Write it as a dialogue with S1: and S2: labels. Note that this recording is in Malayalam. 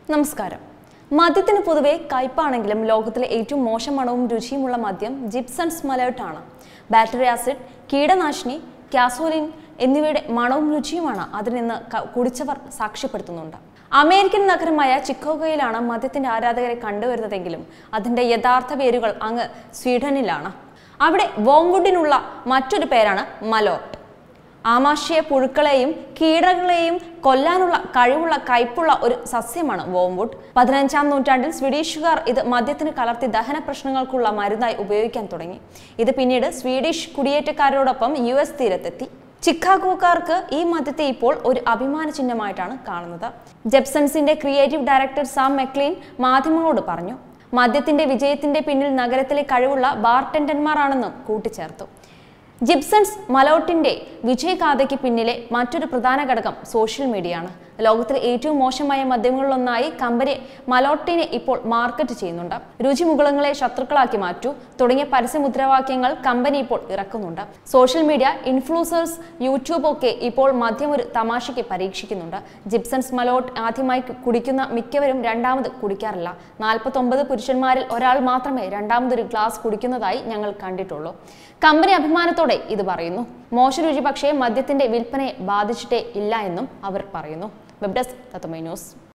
S1: നമസ്കാരം മദ്യത്തിന് പൊതുവെ കയ്പാണെങ്കിലും ലോകത്തിലെ ഏറ്റവും മോശം മണവും രുചിയുമുള്ള മദ്യം ജിപ്സൺസ് മലേർട്ടാണ് ബാറ്ററി ആസിഡ് കീടനാശിനി കാസോലിൻ എന്നിവയുടെ മണവും രുചിയുമാണ് അതിൽ നിന്ന് ക- കുടിച്ചവർ സാക്ഷ്യപ്പെടുത്തുന്നുണ്ട് അമേരിക്കൻ നഗരമായ ചിക്കോഗോയിലാണ് മദ്യത്തിന്റെ ആരാധകരെ കണ്ടുവരുന്നതെങ്കിലും അതിന്റെ യഥാർത്ഥ പേരുകൾ അങ്ങ് സ്വീഡനിലാണ് അവിടെ വോംവുഡിനുള്ള മറ്റൊരു പേരാണ് മലോട്ട് ആമാശയ പുഴുക്കളെയും കീടങ്ങളെയും കൊല്ലാനുള്ള കഴിവുള്ള കയ്പുള്ള ഒരു സസ്യമാണ് വോംവുഡ് പതിനഞ്ചാം നൂറ്റാണ്ടിൽ സ്വീഡിഷുകാർ ഇത് മദ്യത്തിന് കലർത്തി ദഹന പ്രശ്നങ്ങൾക്കുള്ള മരുന്നായി ഉപയോഗിക്കാൻ തുടങ്ങി ഇത് പിന്നീട് സ്വീഡിഷ് കുടിയേറ്റക്കാരോടൊപ്പം യു എസ് തീരത്തെത്തി ചിക്കാഗോക്കാർക്ക് ഈ മദ്യത്തെ ഇപ്പോൾ ഒരു അഭിമാന ചിഹ്നമായിട്ടാണ് കാണുന്നത് ജെപ്സൺസിന്റെ ക്രിയേറ്റീവ് ഡയറക്ടർ സാം മെക്ലീൻ മാധ്യമങ്ങളോട് പറഞ്ഞു മദ്യത്തിന്റെ വിജയത്തിന്റെ പിന്നിൽ നഗരത്തിലെ കഴിവുള്ള ബാർടെൻഡന്മാരാണെന്നും കൂട്ടിച്ചേർത്തു ജിപ്സൺസ് മലോട്ടിന്റെ വിജയഗാഥയ്ക്ക് പിന്നിലെ മറ്റൊരു പ്രധാന ഘടകം സോഷ്യൽ മീഡിയയാണ് ലോകത്തിലെ ഏറ്റവും മോശമായ മദ്യങ്ങളിലൊന്നായി കമ്പനി മലോട്ടിനെ ഇപ്പോൾ മാർക്കറ്റ് ചെയ്യുന്നുണ്ട് രുചി മുകുളങ്ങളെ ശത്രുക്കളാക്കി മാറ്റൂ തുടങ്ങിയ പരസ്യ മുദ്രാവാക്യങ്ങൾ കമ്പനി ഇപ്പോൾ ഇറക്കുന്നുണ്ട് സോഷ്യൽ മീഡിയ ഇൻഫ്ലുസേഴ്സ് യൂട്യൂബ് ഒക്കെ ഇപ്പോൾ മദ്യം ഒരു തമാശയ്ക്ക് പരീക്ഷിക്കുന്നുണ്ട് ജിപ്സൺസ് മലോട്ട് ആദ്യമായി കുടിക്കുന്ന മിക്കവരും രണ്ടാമത് കുടിക്കാറില്ല നാൽപ്പത്തൊമ്പത് പുരുഷന്മാരിൽ ഒരാൾ മാത്രമേ രണ്ടാമതൊരു ഗ്ലാസ് കുടിക്കുന്നതായി ഞങ്ങൾ കണ്ടിട്ടുള്ളൂ കമ്പനി അഭിമാനത്തോടെ ഇത് പറയുന്നു മോശരുചി പക്ഷേ മദ്യത്തിന്റെ വിൽപ്പനയെ ബാധിച്ചിട്ടേ ഇല്ല എന്നും അവർ പറയുന്നു വെബ് ഡെസ്ക് തത്വമൈ ന്യൂസ്